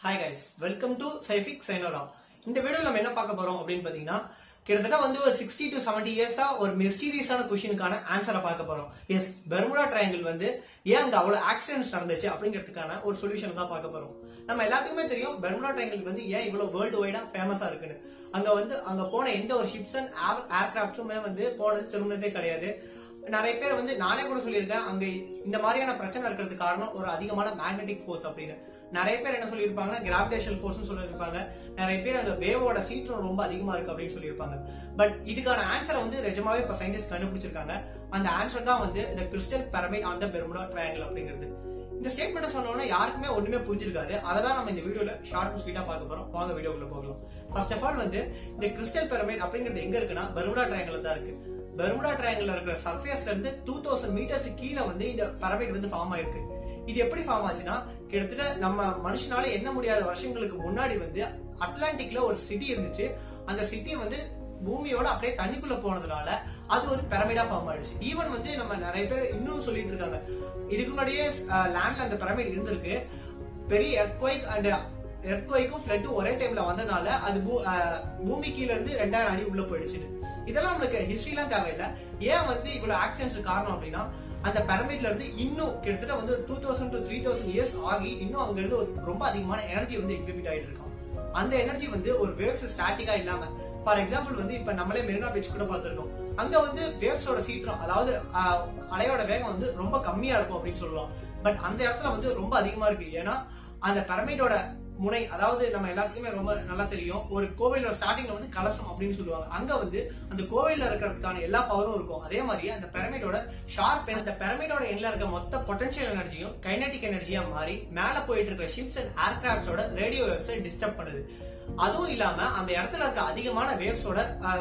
hi guys welcome to சைஃபிக் சைனோலா இந்த வீடியோல நம்ம என்ன பார்க்க போறோம் அப்படின்னு பாத்தீங்கன்னா கிட்டத்தட்ட வந்து ஒரு சிக்ஸ்டி டு செவன்டி இயர்ஸா ஒரு மிஸ்டீரியஸான கொஸ்டினுக்கான ஆன்சரை பார்க்க போறோம் எஸ் பெர்முடா ட்ரையாங்கிள் வந்து ஏன் அங்க அவ்வளவு ஆக்சிடென்ட்ஸ் நடந்துச்சு அப்படிங்கிறதுக்கான ஒரு சொல்யூஷன் தான் பார்க்க போறோம் நம்ம எல்லாத்துக்குமே தெரியும் பெர்முடா ட்ரையாங்கிள் வந்து ஏன் இவ்வளவு வேர்ல்டு வைடா ஃபேமஸா இருக்குன்னு அங்க வந்து அங்க போன எந்த ஒரு ஷிப்ஸ் அண்ட் ஏர்கிராஃப்ட்ஸுமே வந்து போனது திரும்பினதே கிடையாது நிறைய பேர் வந்து நானே கூட சொல்லியிருக்கேன் அங்க இந்த மாதிரியான பிரச்சனை இருக்கிறதுக்கு காரணம் ஒரு அதிகமான மேக்னெட்டிக் ஃபோர்ஸ் அப்படின்னு நிறைய பேர் என்ன சொல்லியிருப்பாங்கன்னா கிராவிடேஷனல் ஃபோர்ஸ் சொல்லியிருப்பாங்க நிறைய பேர் அந்த வேவோட சீற்றம் ரொம்ப அதிகமா இருக்கு அப்படின்னு சொல்லியிருப்பாங்க பட் இதுக்கான ஆன்சரை வந்து நிஜமாவே இப்ப சயின்டிஸ்ட் கண்டுபிடிச்சிருக்காங்க அந்த ஆன்சர் தான் வந்து இந்த crystal pyramid on the Bermuda Triangle அப்படிங்கிறது இந்த ஸ்டேட்மெண்ட் சொன்னோம்னா யாருக்குமே ஒண்ணுமே புரிஞ்சிருக்காது அதை தான் நம்ம இந்த வீடியோல ஷார்ட் அண்ட் ஸ்வீட்டா பார்க்க போறோம் வாங்க வீடியோக்குள்ள போகலாம் ஃபர்ஸ்ட் ஆஃப் ஆல் வந்து இந்த கிறிஸ்டல் பிரமிட் அப்படிங்கிறது எங்க இருக்குன்னா பெர்முடா ட்ரையாங்கிள் தான் இருக்கு பெர்முடா ட்ரையாங்கிள் இருக்கிற சர்ஃபேஸ்ல இருந்து டூ தௌசண்ட் மீட்டர்ஸ் கீழே வந்து இந்த பிரமிட் வந்து ஃபார்ம் ஆயிருக்கு இது எப்படி ஃபார்ம் ஆச்சுன்னா கிட்டத்தட்ட நம்ம மனுஷனால என்ன முடியாத வருஷங்களுக்கு முன்னாடி வந்து அட்லாண்டிக்ல ஒரு சிட்டி இருந்துச்சு அந்த சிட்டி வந்து பூமியோட அப்படியே தண்ணிக்குள்ள போனதுனால அது ஒரு பிரமிடா ஃபார்ம் ஆயிடுச்சு ஈவன் வந்து நம்ம நிறைய பேர் இன்னும் சொல்லிட்டு இருக்காங்க இதுக்கு முன்னாடியே லேண்ட்ல அந்த பிரமிட் இருந்திருக்கு பெரிய எர்த்குவைக் அண்ட் எர்த்குவைக்கும் ஃபிளட்டும் ஒரே டைம்ல வந்ததுனால அது பூ- அஹ், பூமி கீழ இருந்து ரெண்டாயிரம் அடி உள்ள போயிடுச்சு இதெல்லாம் நம்மளுக்கு ஹிஸ்டரிலாம் தேவையில்லை ஏன் வந்து இவ்வளவு ஆக்சிடென்ட்ஸ் காரணம் அப்படின்னா அந்த பிரமிட்ல இருந்து இன்னும் கிட்டத்தட்ட வந்து two thousand to three thousand years ஆகி இன்னும் அங்க இருந்து ஒரு ரொம்ப அதிகமான எனர்ஜி வந்து எக்ஸிபிட் ஆயிட்டு இருக்கும் அந்த எனர்ஜி வந்து ஒரு வேவ்ஸ் ஸ்டாட்டிக்கா இல்லாம ஃபார் எக்ஸாம்பிள் வந்து இப்ப நம்மளே மெரினா பீச் கூட பார்த்திருக்கோம் அங்க வந்து வேவ்ஸோட சீற்றம் அதாவது ஆஹ், அலையோட வேகம் வந்து ரொம்ப கம்மியா இருக்கும் அப்படின்னு சொல்லலாம் பட் அந்த இடத்துல வந்து ரொம்ப அதிகமா இருக்கு ஏன்னா அந்த பிரமிடோட முனை அதாவது நம்ம எல்லாத்துக்குமே ரொம்ப நல்லா தெரியும் ஒரு கோவிலோட ஸ்டார்டிங்ல வந்து கலசம் அப்படின்னு சொல்லுவாங்க அங்க வந்து அந்த கோவில்ல இருக்கிறதுக்கான எல்லா பவரும் இருக்கும் அதே மாதிரியே அந்த பிரமிடோட ஷார்ப் அந்த பிரமிடோட எண்ட்ல இருக்க மொத்த பொட்டன்ஷியல் எனர்ஜியும் கைனடிக் எனர்ஜியா மாறி மேல போயிட்டு இருக்க ஷிப்ஸ் அண்ட் ஏர்கிராப்டோட ரேடியோ வேவ்ஸை டிஸ்டர்ப் பண்ணுது அதுவும் இல்லாம அந்த இடத்துல இருக்க அதிகமான வேவ்ஸோட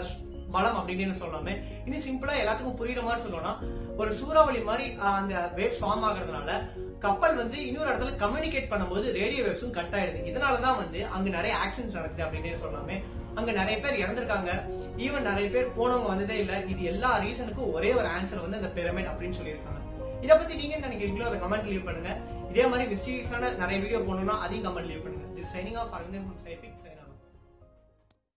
பலம் அப்படின்னு சொல்லலாமே இனி சிம்பிளா எல்லாத்துக்கும் புரியுற மாதிரி சொல்லணும்னா ஒரு சூறாவளி மாதிரி ஆஹ், அந்த வேவ்ஸ் ஃபார்ம் ஆகுறதுனால கப்பல் வந்து இன்னொரு இடத்துல கம்யூனிகேட் பண்ணும்போது ரேடியோ வேவ்ஸும் கட் ஆயிடுது இதனாலதான் வந்து அங்க நிறைய ஆக்சிடென்ட்ஸ் நடக்குது அப்படின்னு சொல்லலாமே அங்க நிறைய பேர் இறந்திருக்காங்க ஈவன் நிறைய பேர் போனவங்க வந்ததே இல்ல இது எல்லா ரீசனுக்கும் ஒரே ஒரு ஆன்சர் வந்து அந்த பிரமிட் அப்படின்னு சொல்லியிருக்காங்க இத பத்தி நீங்க என்ன நினைக்கிறீங்களோ அதை கமெண்ட் லீவ் பண்ணுங்க இதே மாதிரி மிஸ்டீரியஸான நிறைய வீடியோ போகணும்னா அதையும் கமெண்ட் லீவ் பண்ணுங்க திஸ் சைனிங் ஆஃப் அரவிந்தன் சைபிக் சைனா